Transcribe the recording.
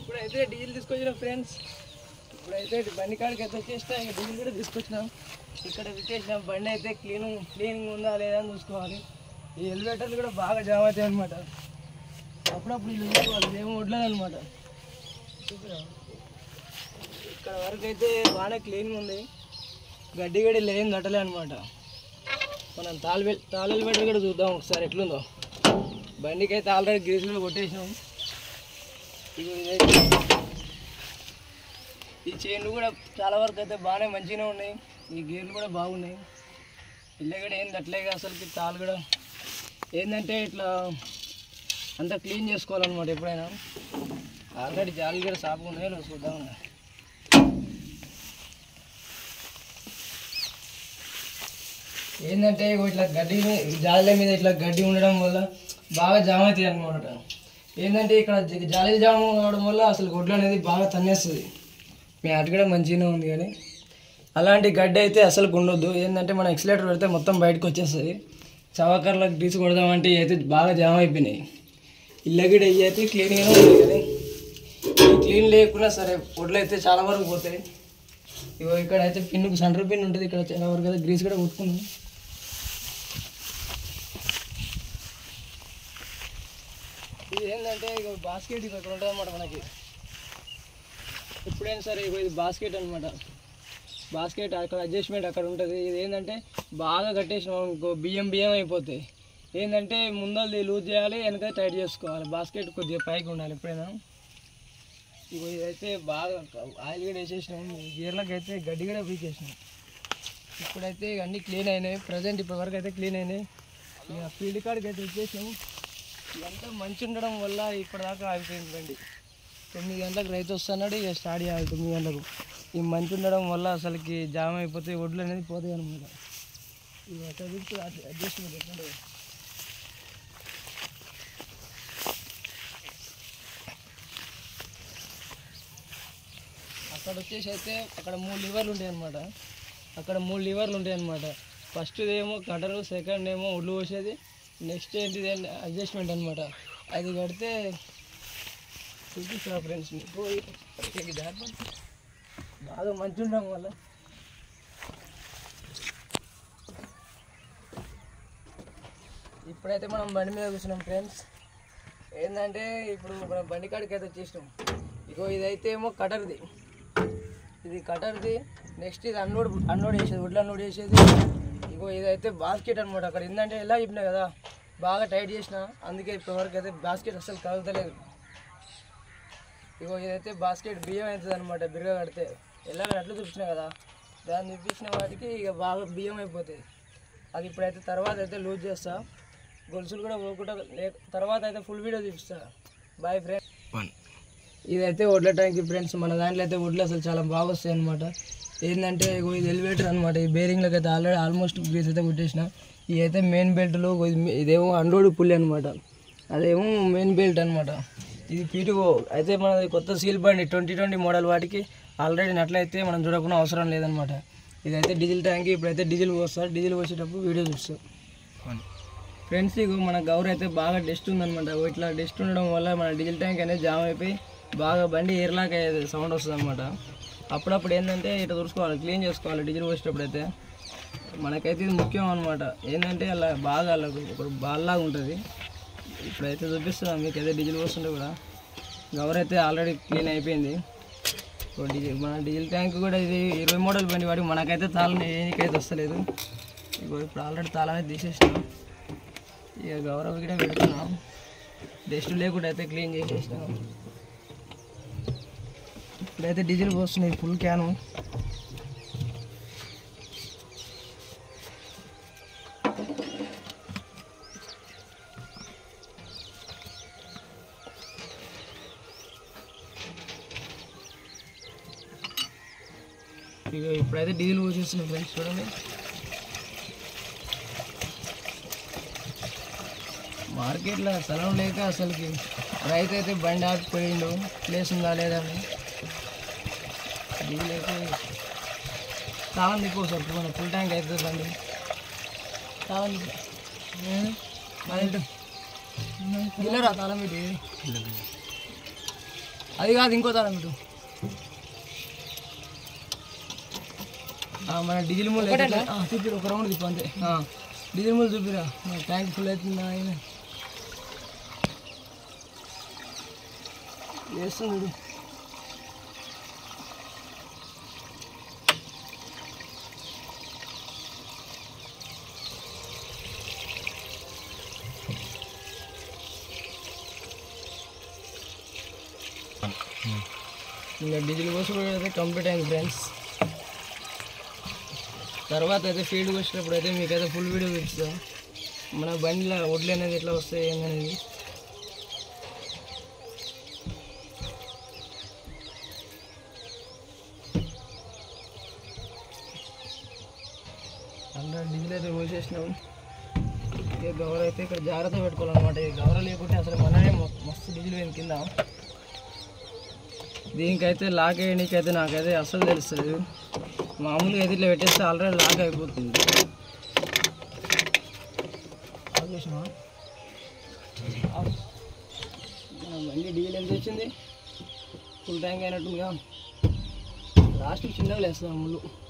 ఇప్పుడైతే డీజిల్ తీసుకొచ్చిన ఫ్రెండ్స్ ఇప్పుడైతే బండి కాడికి అయితే వచ్చేసినా ఇంకా డీజిల్ కూడా తీసుకొచ్చినాం ఇక్కడ పెట్టేసినాం బండి అయితే క్లీన్ క్లీనింగ్ ఉందా లేదా అని చూసుకోవాలి ఈ ఎలివేటర్లు కూడా బాగా జామ్ అవుతాయి అనమాట అప్పుడప్పుడు ఇల్లు చూసుకోవాలి ఏమో వడ్లేదు అనమాట ఇక్కడ వరకు అయితే బాగానే క్లీన్ ఉంది గడ్డి గడి లేని దట్టలే అనమాట మనం తాళ తాళాలు పెట్టి కూడా చూద్దాం ఒకసారి ఎట్లుందో బండికి అయితే ఆల్రెడీ గ్రీసులు కొట్టేసినాం ఇగో ఇదైతే ఈ చైన్లు కూడా చాలా వరకు అయితే బాగానే మంచిగానే ఉన్నాయి ఈ గేర్లు కూడా బాగున్నాయి ఇల్లు కూడా ఏంది అట్లేగా అసలుకి తాళ్ళు కూడా ఏంటంటే ఇట్లా అంతా క్లీన్ చేసుకోవాలన్నమాట ఎప్పుడైనా ఆల్రెడీ జాలి కూడా సాపుగా ఉన్నాయో లేదో చూద్దాం ఏంటంటే ఇగో ఇట్లా గడ్డి మీ- జాలీల మీద ఇట్లా గడ్డి ఉండడం వల్ల బాగా జామ అవుతాయి అనమాట ఏంటంటే ఇక్కడ జ- జాలీలు జామ అవడం వల్ల అసలు గొడ్లు అనేది బాగా తన్నేస్తుంది మీ అటు కూడా మంచిగానే ఉంది కానీ అలాంటి గడ్డి అయితే అసలు ఉండొద్దు ఏంటంటే మనం ఎక్సిలేటర్ పెడితే మొత్తం బయటకు వచ్చేస్తుంది చవకర్లకు తీసి కొడదామంటే ఇవి అయితే బాగా జామ అయిపోయినాయి ఇళ్ళ కూడా ఇవి అయితే క్లీన్గానే ఉంది కానీ ఇవి క్లీన్ లేకున్నా సరే పొడ్లు అయితే చాలా వరకు పోతాయి ఇగో ఇక్కడ అయితే పిన్నుకు సెంటర్ పిన్ ఉంటుంది ఇక్కడ చాలా వరకు అయితే గ్రీస్ కూడా కొట్టుకుంది ఇది ఏంటంటే ఇక బాస్కెట్ ఇక ఇక్కడ ఉంటుంది అనమాట మనకి ఎప్పుడైనా సరే ఇగో ఇది బాస్కెట్ అనమాట బాస్కెట్ అక్కడ అడ్జస్ట్మెంట్ అక్కడ ఉంటుంది ఇది ఏంటంటే బాగా కట్టేసినాం ఇంకో బియ్యం బియ్యం అయిపోతాయి ఏంటంటే ముందల్ది లూజ్ చేయాలి వెనక టైట్ చేసుకోవాలి బాస్కెట్ కొద్దిగా పైకి ఉండాలి ఎప్పుడైనా ఇగో ఇదైతే బాగా ఆయిల్ కూడా వేసేసినాం ఈ గేర్లకు అయితే గడ్డి కూడా పీకేసినాం ఇప్పుడైతే ఇక అన్నీ క్లీన్ అయినాయి ప్రజెంట్ ఇప్పటి వరకు అయితే క్లీన్ అయినాయి ఇక ఫీల్డ్ కాడికి అయితే వచ్చేసాము ఇదంతా మంచి ఉండడం వల్ల ఇప్పటిదాకా ఆగిపోయింది బండి తొమ్మిది గంటలకు రైతు వస్తున్నాడు ఇక స్టార్ట్ చేయాలి తొమ్మిది గంటలకు ఈ మంచి ఉండడం వల్ల అసలుకి జామ్ అయిపోతాయి ఒడ్లు అనేది పోతాయి అనమాట ఇక అట్లా చూస్తే అడ్జస్ట్మెంట్ ఎట్లుంటుంది అక్కడ వచ్చేసి అయితే అక్కడ మూడు లివర్లు ఉంటాయి అనమాట అక్కడ మూడు లివర్లు ఉంటాయి అనమాట ఫస్ట్ ఏమో కటరు సెకండ్ ఏమో ఒడ్లు పోసేది నెక్స్ట్ ఏంటిది అడ్జస్ట్మెంట్ అనమాట అది కడితే చూపిస్తున్నా ఫ్రెండ్స్ మీకు ఇక్కడికి దారి పడుతుంది. బాగా మంచి ఉండడం వల్ల ఇప్పుడైతే మనం బండి మీద కూర్చున్నాం ఫ్రెండ్స్ ఏంటంటే ఇప్పుడు మనం బండి కాడికి అయితే వచ్చేసినాం ఇగో ఇదైతే ఏమో కటర్ది ఇది కటర్ది నెక్స్ట్ ఇది అన్లోడ్ అన్లోడ్ చేసేది వడ్లు అన్లోడ్ చేసేది ఇగో ఇదైతే బాస్కెట్ అనమాట అక్కడ ఏంటంటే ఎలా చెప్పినా కదా బాగా టైట్ చేసిన అందుకే ఇప్పటివరకు అయితే బాస్కెట్ అసలు కదులుతలేదు ఇగో ఇదైతే బాస్కెట్ బియ్యం అవుతుంది అనమాట బిర్గా కడితే ఎలా అట్లు చూపించిన కదా దాన్ని చూపించిన వాటికి ఇక బాగా బియ్యం అయిపోతాయి అది ఇప్పుడైతే తర్వాత అయితే లూజ్ చేస్తా గొలుసులు కూడా పోకుండా లే- తర్వాత అయితే ఫుల్ వీడియో చూపిస్తా బాయ్ ఫ్రెండ్ ఇదైతే వడ్ల ట్యాంక్ ఫ్రెండ్స్ మన దాంట్లో అయితే వడ్లు అసలు చాలా బాగా వస్తాయి అనమాట ఏంటంటే ఇగో ఇది ఎలివేటర్ అనమాట ఈ బేరింగ్లకు అయితే ఆల్రెడీ ఆల్మోస్ట్ గ్రీస్ అయితే కొట్టేసిన ఇవి అయితే మెయిన్ బెల్ట్లో ఇదేమో అన్లోడ్ పుల్లి అనమాట అదేమో మెయిన్ బెల్ట్ అనమాట ఇది పీటుగో అయితే మనది కొత్త సీల్ బండి ట్వంటీ ట్వంటీ మోడల్ వాటికి ఆల్రెడీ నట్లయితే మనం చూడకుండా అవసరం లేదనమాట ఇదైతే డీజిల్ ట్యాంక్ ఇప్పుడైతే డీజిల్ పోస్తారు డీజిల్ పోసేటప్పుడు వీడియో చూస్తారు ఫ్రెండ్స్ ఇగో మన గౌర్ అయితే బాగా డస్ట్ ఉందన్నమాట ఓ ఇట్లా డస్ట్ ఉండడం వల్ల మన డీజిల్ ట్యాంక్ అనేది జామ్ అయిపోయి బాగా బండి ఎయిర్లాక్ అయ్యేది సౌండ్ వస్తుంది అనమాట అప్పుడప్పుడు ఏంటంటే ఇట్లా తుడుచుకోవాలి క్లీన్ చేసుకోవాలి డీజిల్ పోసేటప్పుడు అయితే మనకైతే ఇది ముఖ్యం అనమాట ఏంటంటే అలా బాగా అలా ఒక బాల్లాగా ఉంటుంది ఇప్పుడైతే చూపిస్తున్నాం మీకు అయితే డీజిల్ పోస్తుంటే కూడా గవర్ అయితే ఆల్రెడీ క్లీన్ అయిపోయింది ఓ డీజిల్ మన డీజిల్ ట్యాంక్ కూడా ఇది ఇరవై మోడల్ బండి వాడి మనకైతే తాళం ఏనికైతే వస్తలేదు ఇగో ఇప్పుడు ఆల్రెడీ తాళం అయితే తీసేసినాం ఇక గౌరవ కూడా పెడుతున్నాం డస్ట్ లేకుండా అయితే క్లీన్ చేసేసినాం ఇప్పుడైతే డీజిల్ పోస్తున్నాయి ఫుల్ క్యాను ఇక ఇప్పుడైతే డీజిల్ పోసేస్తున్నాం ఫ్రెండ్స్ చూడండి మార్కెట్లో స్థలం లేక అసలుకి రైతు అయితే బండి ఆపిపోయిండు ప్లేస్ ఉందా లేదా అని డీజిల్ అయితే తాళం దిక్కు సార్ మన ఫుల్ ట్యాంక్ అవుతుంది బండి తాళం దిక్కు అదేంటి గిల్లరా తాళం పెట్టి అది కాదు ఇంకో తాళం ఇటు ఆ, మన డీజిల్ మూలు చూపిరు ఒక రౌండ్ తిప్పు అంతే ఆ, డీజిల్ మూలు చూపిరా మన ట్యాంక్ ఫుల్ అవుతుందా ఆయన వేస్తుంది చూడు. ఇంకా డీజిల్ పోసి అయితే కంప్లీట్ అయింది ఫ్రెండ్స్ తర్వాత అయితే ఫీల్డ్కి వచ్చినప్పుడు అయితే మీకైతే ఫుల్ వీడియో చూపిస్తాం మన బండిలో వడ్లు అనేది ఎట్లా వస్తాయి ఏందనేది అందులో డీజిల్ అయితే పోసేసినాం ఇక గవర్ అయితే ఇక్కడ జాగ్రత్త పెట్టుకోవాలన్నమాట ఈ గవర లేకుంటే అసలు మనమే మొ- మస్తు డీజిల్ పోయింది కింద దీనికైతే లాక్ వేయడానికైతే నాకైతే అస్సలు తెలుస్తుంది మామూలుగా అయితే ఇట్లా పెట్టేస్తే ఆల్రెడీ లాక్ అయిపోతుంది ఆఫ్ చేసినావా? ఆఫ్. మన బండి డీజిల్ ఎంత వచ్చింది ఫుల్ ట్యాంక్ అయినట్టుందిగా లాస్ట్ చిన్నగా లేస్తాం ముళ్ళు